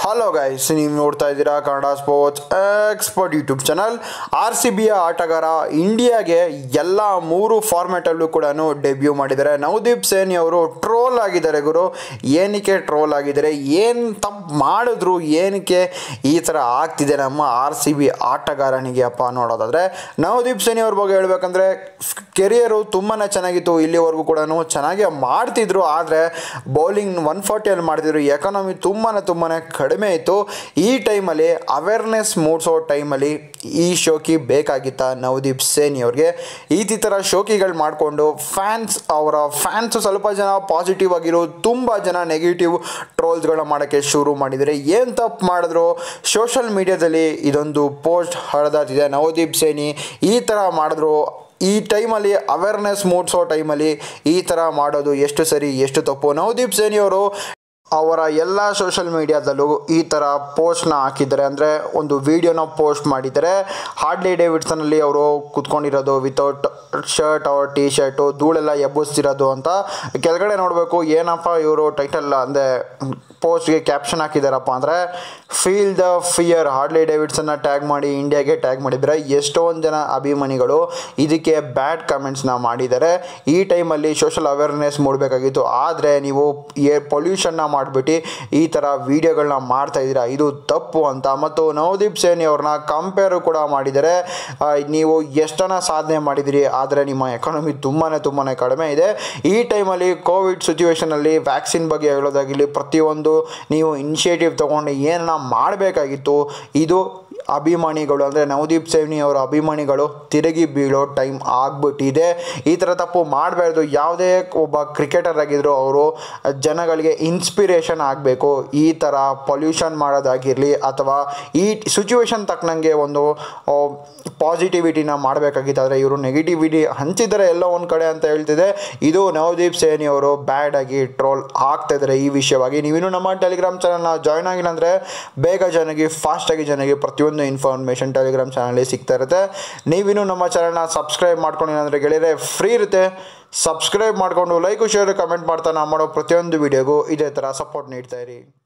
hello guys ನೀವು ನೋಡ್ತಾ ಇದ್ದೀರಾ Kannada sports expert YouTube channel R C ಬಿಯ ಆಟಗಾರ ಇಂಡಿಯಾಗೆ ಎಲ್ಲ ಮೂರು ಫಾರ್ಮ್ಯಾಟಲ್ಲೂ ಕೂಡ ಡೆಬ್ಯೂ ಮಾಡಿದ್ದಾರೆ ನವದೀಪ್ ಸೇನಿ ಅವರು ಟ್ರೋಲ್ ಆಗಿದ್ದಾರೆ ಗುರು ಏನಕ್ಕೆ ಟ್ರೋಲ್ ಆಗಿದ್ದಾರೆ ಏನು ತಪ್ಪು ಮಾಡಿದ್ರು ಏನಕ್ಕೆ ಈ ಥರ ಆಗ್ತಿದೆ ನಮ್ಮ ಆರ್ ಸಿ ಬಿ ಆಟಗಾರನಿಗೆ ಅಪ್ಪ ನೋಡೋದಾದರೆ ನವದೀಪ್ ಸೇನಿ ಅವ್ರ ಬಗ್ಗೆ ಹೇಳ್ಬೇಕಂದ್ರೆ ಕೆರಿಯರು ತುಂಬಾ ಚೆನ್ನಾಗಿತ್ತು ಇಲ್ಲಿವರೆಗೂ ಕೂಡ ಚೆನ್ನಾಗೇ ಮಾಡ್ತಿದ್ರು ಆದರೆ ಬೌಲಿಂಗ್ ಒನ್ ಫಾರ್ಟಿಯಲ್ಲಿ ಮಾಡ್ತಿದ್ರು ಎಕಾನಮಿ ತುಂಬಾ ತುಂಬಾ ಕಡಿಮೆ ಇತ್ತು ಈ ಟೈಮಲ್ಲಿ ಅವೇರ್ನೆಸ್ ಮೂಡಿಸೋ ಟೈಮಲ್ಲಿ ಈ ಶೋಕಿ ಬೇಕಾಗಿತ್ತ ನವದೀಪ್ ಸೇನಿ ಅವ್ರಿಗೆ ಈ ಥರ ಶೋಕಿಗಳು ಮಾಡಿಕೊಂಡು ಫ್ಯಾನ್ಸ್ ಅವರ ಫ್ಯಾನ್ಸು ಸ್ವಲ್ಪ ಜನ ಪಾಸಿಟಿವ್ ಆಗಿರೋ ತುಂಬ ಜನ ನೆಗೆಟಿವ್ ಟ್ರೋಲ್ಸ್ಗಳನ್ನ ಮಾಡೋಕ್ಕೆ ಶುರು ಮಾಡಿದರೆ ಏನು ತಪ್ಪು ಮಾಡಿದ್ರು ಸೋಷಲ್ ಮೀಡ್ಯಾದಲ್ಲಿ ಇದೊಂದು ಪೋಸ್ಟ್ ಹರಿದಾಡ್ತಿದೆ ನವದೀಪ್ ಸೇನಿ ಈ ಥರ ಮಾಡಿದ್ರು ಈ ಟೈಮಲ್ಲಿ ಅವೇರ್ನೆಸ್ ಮೂಡಿಸೋ ಟೈಮಲ್ಲಿ ಈ ಥರ ಮಾಡೋದು ಎಷ್ಟು ಸರಿ ಎಷ್ಟು ತಪ್ಪು ನವದೀಪ್ ಸೇನಿ ಅವರು ಅವರ ಎಲ್ಲ ಸೋಷಲ್ ಮೀಡಿಯಾದಲ್ಲೂ ಈ ಥರ ಪೋಸ್ಟ್ನ ಹಾಕಿದ್ದಾರೆ ಅಂದರೆ ಒಂದು ವಿಡಿಯೋನ ಪೋಸ್ಟ್ ಮಾಡಿದ್ದಾರೆ ಹಾರ್ಡ್ಲಿ ಡೇವಿಡ್ಸನಲ್ಲಿ ಅವರು ಕುತ್ಕೊಂಡಿರೋದು ವಿತೌಟ್ ಶರ್ಟ್ ಅವರ್ ಟಿ ಶರ್ಟು ಧೂಳೆಲ್ಲ ಎಬ್ಬಿಸ್ತಿರೋದು ಅಂತ ಕೆಳಗಡೆ ನೋಡಬೇಕು ಏನಪ್ಪ ಇವರು ಟೈಟಲ್ ಅಂದರೆ ಪೋಸ್ಟ್ಗೆ ಕ್ಯಾಪ್ಷನ್ ಹಾಕಿದಾರಪ್ಪ ಅಂದರೆ ಫೀಲ್ ದ ಫಿಯರ್ ಹಾರ್ಡ್ಲಿ ಡೇವಿಡ್ಸನ್ನ ಟ್ಯಾಗ್ ಮಾಡಿ ಇಂಡಿಯಾಗೆ ಟ್ಯಾಗ್ ಮಾಡಿದರೆ ಎಷ್ಟೊಂದು ಜನ ಅಭಿಮಾನಿಗಳು ಇದಕ್ಕೆ ಬ್ಯಾಡ್ ಕಮೆಂಟ್ಸ್ನ ಮಾಡಿದ್ದಾರೆ ಈ ಟೈಮಲ್ಲಿ ಸೋಷಲ್ ಅವೇರ್ನೆಸ್ ಮೂಡಬೇಕಾಗಿತ್ತು ಆದರೆ ನೀವು ಏರ್ ಪೊಲ್ಯೂಷನ್ನ ಮಾಡಿಬಿಟ್ಟು ಈ ಥರ ವೀಡಿಯೋಗಳನ್ನ ಮಾಡ್ತಾ ಇದ್ದೀರಾ ಇದು ತಪ್ಪು ಅಂತ ಮತ್ತು ನವದೀಪ್ ಸೇನಿ ಅವ್ರನ್ನ ಕಂಪೇರು ಕೂಡ ಮಾಡಿದ್ದಾರೆ ಆ, ನೀವು ಎಷ್ಟನ್ನ ಸಾಧನೆ ಮಾಡಿದಿರಿ ಆದರೆ ನಿಮ್ಮ ಎಕಾನಮಿ ತುಂಬಾ ತುಂಬಾ ಕಡಿಮೆ ಇದೆ ಈ ಟೈಮಲ್ಲಿ ಕೋವಿಡ್ ಸಿಚುವೇಷನಲ್ಲಿ ವ್ಯಾಕ್ಸಿನ್ ಬಗ್ಗೆ ಹೇಳೋದಾಗಿರಲಿ ಪ್ರತಿಯೊಂದು ನೀವು ಇನಿಷಿಯೇಟಿವ್ ತೊಗೊಂಡು ಏನನ್ನ ಮಾಡಬೇಕಾಗಿತ್ತು ಇದು ಅಭಿಮಾನಿಗಳು ಅಂದರೆ ನವದೀಪ್ ಸೇನಿ ಅವರ ಅಭಿಮಾನಿಗಳು ತಿರುಗಿ ಬೀಳೋ ಟೈಮ್ ಆಗ್ಬಿಟ್ಟಿದೆ ಈ ಥರ ತಪ್ಪು ಮಾಡಬಾರ್ದು ಯಾವುದೇ ಒಬ್ಬ ಕ್ರಿಕೆಟರ್ ಆಗಿದ್ರು ಅವರು ಜನಗಳಿಗೆ ಇನ್ಸ್ಪಿರೇಷನ್ ಆಗಬೇಕು ಈ ಥರ ಪೊಲ್ಯೂಷನ್ ಮಾಡೋದಾಗಿರಲಿ ಅಥವಾ ಈ ಸಿಚುವೇಶನ್ ತಕ್ಕನಂಗೆ ಒಂದು ಪಾಸಿಟಿವಿಟಿನ ಮಾಡಬೇಕಾಗಿತ್ತು ಆದರೆ ಇವರು ನೆಗೆಟಿವಿಟಿ ಹಂಚಿದ್ದಾರೆ ಎಲ್ಲೋ ಒಂದು ಕಡೆ ಅಂತ ಹೇಳ್ತಿದೆ ಇದು ನವದೀಪ್ ಸೇನಿ ಅವರು ಬ್ಯಾಡ್ ಆಗಿ ಟ್ರೋಲ್ ಆಗ್ತಾ ಇದ್ದಾರೆ ಈ ವಿಷಯವಾಗಿ ನೀವಿನ್ನೂ ನಮ್ಮ ಟೆಲಿಗ್ರಾಮ್ ಚಾನಲ್ನ ಜಾಯ್ನ್ ಆಗಿಲ್ಲ ಅಂದರೆ ಬೇಗ ಜನಗೆ ಫಾಸ್ಟಾಗಿ ಜನಗೆ ಪ್ರತಿಯೊಂದು ಇನ್ಫಾರ್ಮೇಷನ್ ಟೆಲಿಗ್ರಾಮ್ ಚಾನಲಲ್ಲಿ ಸಿಗ್ತಾ ಇರುತ್ತೆ ನೀವಿನ್ನೂ ನಮ್ಮ ಚಾನಲ್ನ ಸಬ್ಸ್ಕ್ರೈಬ್ ಮಾಡ್ಕೊಂಡಿಲ್ಲ ಅಂದರೆ ಗೆಳೆಯರೆ ಫ್ರೀ ಇರುತ್ತೆ ಸಬ್ಸ್ಕ್ರೈಬ್ ಮಾಡಿಕೊಂಡು ಲೈಕು ಶೇರ್ ಕಮೆಂಟ್ ಮಾಡ್ತಾ ನಾವು ಮಾಡೋ ಪ್ರತಿಯೊಂದು ವಿಡಿಯೋಗೂ ಇದೇ ಥರ ಸಪೋರ್ಟ್ ನೀಡ್ತಾ ಇರಿ